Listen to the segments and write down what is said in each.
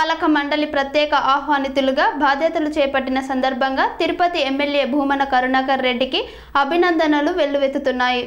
పాలక మండలి ప్రత్యేక ఆహ్వానితులుగా బాధ్యతలు చేపట్టిన సందర్భంగా తిరుపతి ఎమ్మెల్యే భూమన కరుణాకర్ రెడ్డికి అభినందనలు వెల్లువెత్తుతున్నాయి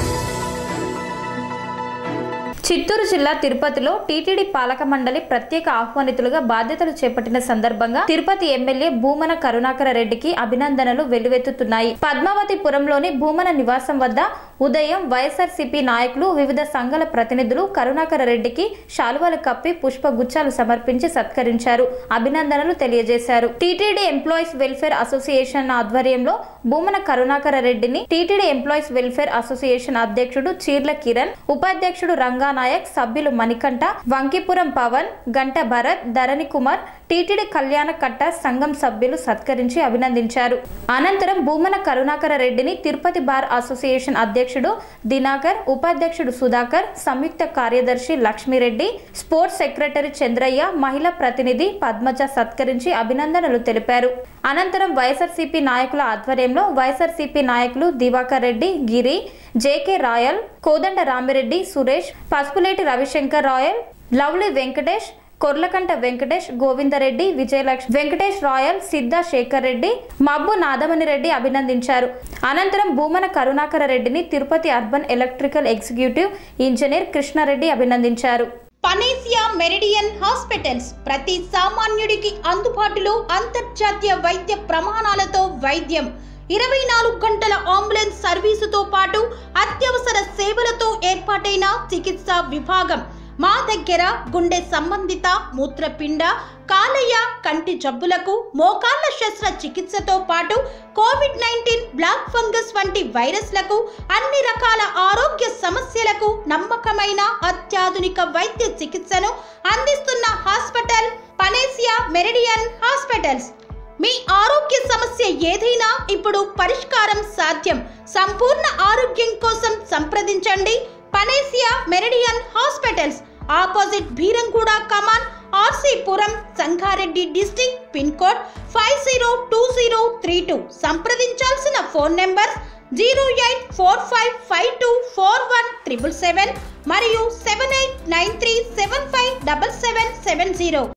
చిత్తూరు జిల్లా తిరుపతిలో టీటీడీ పాలక మండలి ప్రత్యేక ఆహ్వానితులుగా బాధ్యతలు చేపట్టిన సందర్భంగా తిరుపతి ఎమ్మెల్యే భూమన కరుణాకర రెడ్డికి అభినందనలు వెల్లువెత్తుతున్నాయి పద్మావతిపురంలోని భూమన నివాసం వద్ద ఉదయం వైఎస్ఆర్సీపీ నాయకులు వివిధ సంఘాల ప్రతినిధులు కరుణాకర రెడ్డికి శాలువాలు కప్పి పుష్పగుచ్చాలు సమర్పించి సత్కరించారు అభినందనలు తెలియజేశారు టీటీడీ ఎంప్లాయీస్ వెల్ఫేర్ అసోసియేషన్ ఆధ్వర్యంలో భూమన కరుణాకర రెడ్డిని టీటీడీ ఎంప్లాయీస్ వెల్ఫేర్ అసోసియేషన్ అధ్యక్షుడు చీర్ల కిరణ్ ఉపాధ్యక్షుడు రంగానాయక్ సభ్యులు మణికంఠ వంకిపురం పవన్ గంట భరత్ ధరణి కుమార్ టీటీడీ కళ్యాణ కట్ట సంఘం సభ్యులు సత్కరించి అభినందించారు అనంతరం భూమన కరుణాకర రెడ్డిని తిరుపతి బార్ అసోసియేషన్ అధ్యక్షుడు దినాకర్ ఉపాధ్యక్షుడు సుధాకర్ సంయుక్త కార్యదర్శి లక్ష్మీరెడ్డి స్పోర్ట్స్ సెక్రటరీ చంద్రయ్య మహిళా ప్రతినిధి పద్మజ సత్కరించి అభినందనలు తెలిపారు అనంతరం వైఎస్ఆర్సీపీ నాయకుల ఆధ్వర్యంలో వైఎస్ఆర్సీపీ నాయకులు దివాకర్ రెడ్డి గిరి జేకే రాయల్ కోదండ రామిరెడ్డి సురేష్ పసుపులేటి రవిశంకర్ రాయల్ లవ్లీ వెంకటేష్ కొర్లకంట వెంకటేష్ గోవిందరెడ్డి విజయలక్ష్మి వెంకటేష్ రాయల్ సిద్ధ శేఖర్ రెడ్డి మబ్బు నాదమణి రెడ్డి అభినందించారు అనంతరం భూమన కరుణాకర రెడ్డిని Tirupati urban electrical executive engineer Krishnareddy అభినందించారు పనేసియా మెరిడియన్ హాస్పిటల్స్ ప్రతి సామాన్యుడికి అందుబాటులో అంతర్జాతీయ వైద్య ప్రమాణాలతో వైద్యం ఇరవై నాలుగు గంటల అంబులెన్స్ సర్వీసుతో పాటు అత్యవసర సేవలతో ఏర్పాటైన చికిత్సా విభాగం మా దగ్గర గుండె సంబంధిత మూత్రపిండ కాలేయ కంటి జబ్బులకు మోకాళ్ల శస్త్ర చికిత్సతో పాటు కోవిడ్ నైన్టీన్ బ్లాక్ ఫంగస్ వంటి వైరస్లకు అన్ని రకాల ఆరోగ్య సమస్యలకు నమ్మకమైన అత్యాధునిక వైద్య చికిత్సను అందిస్తున్న హాస్పిటల్ పనేసియా మెరిడియన్ హాస్పిటల్స్ మీ ఆరోగ్య సమస్య ఏదైనా ఇప్పుడు పరిష్కారం సాధ్యం సంపూర్ణ ఆరోగ్యం కోసం సంప్రదించండి Panacea Meridian hospitals opposite Bheeramguda Kaman RC Puram Sangareddy district pin code five zero two zero three two సంప్రదించాల్సిన phone number zero eight four five five two four one triple seven మరియు seven eight nine three seven five double seven seven zero